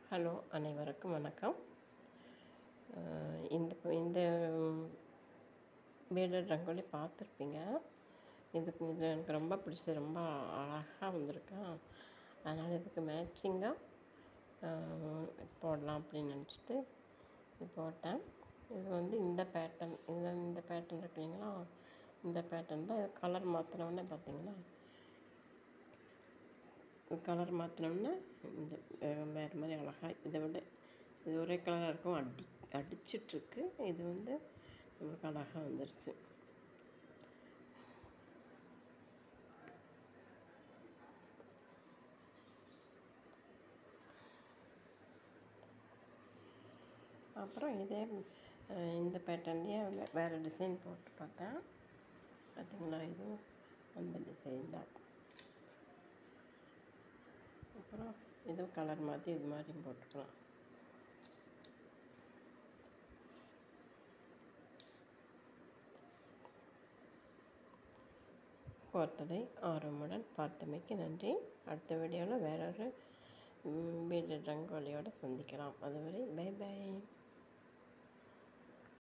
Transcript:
hello அனைவருக்கும் வணக்கம் அஹ் இந்த இந்த பீடட் ரங்கோலி பார்த்துருப்பீங்க இது இது எனக்கு ரொம்ப பிடிச்சது ரொம்ப அழகாக வந்திருக்கா அதனால் இதுக்கு மேட்சிங்காக போடலாம் அப்படின்னு நினச்சிட்டு இது போட்டேன் இது வந்து இந்த பேட்டர்ன் இந்த இந்த பேட்டர்ன் இருக்கு இல்லைங்களா இந்த பேட்டர்ன் தான் இது கலர் மாற்றினோடனே பார்த்தீங்கன்னா கலர் மாற்றினோம்னா இந்த அஹ், வேறு மாதிரி அழகாக இதை விட இது ஒரே கலராக இருக்கும் அடி அடிச்சிட்ருக்கு இது வந்து நம்மளுக்கு அழகாக வந்துருச்சு அப்புறம் இதே அஹ், இந்த பேட்டர்ன்லேயே வேறு டிசைன் போட்டு பார்த்தேன் பார்த்தீங்களா இதுவும் அந்த டிசைன் தான் அப்புறம் இதுவும் கலர் மாற்றி இது மாதிரியும் போட்டுக்கலாம் பார்த்ததை ஆர்வமுடன் பார்த்தமைக்கு நன்றி அடுத்த வீடியோவில் வேறொரு பீடட் ரங்கோலியோடு சந்திக்கலாம் அதுவரை பை பை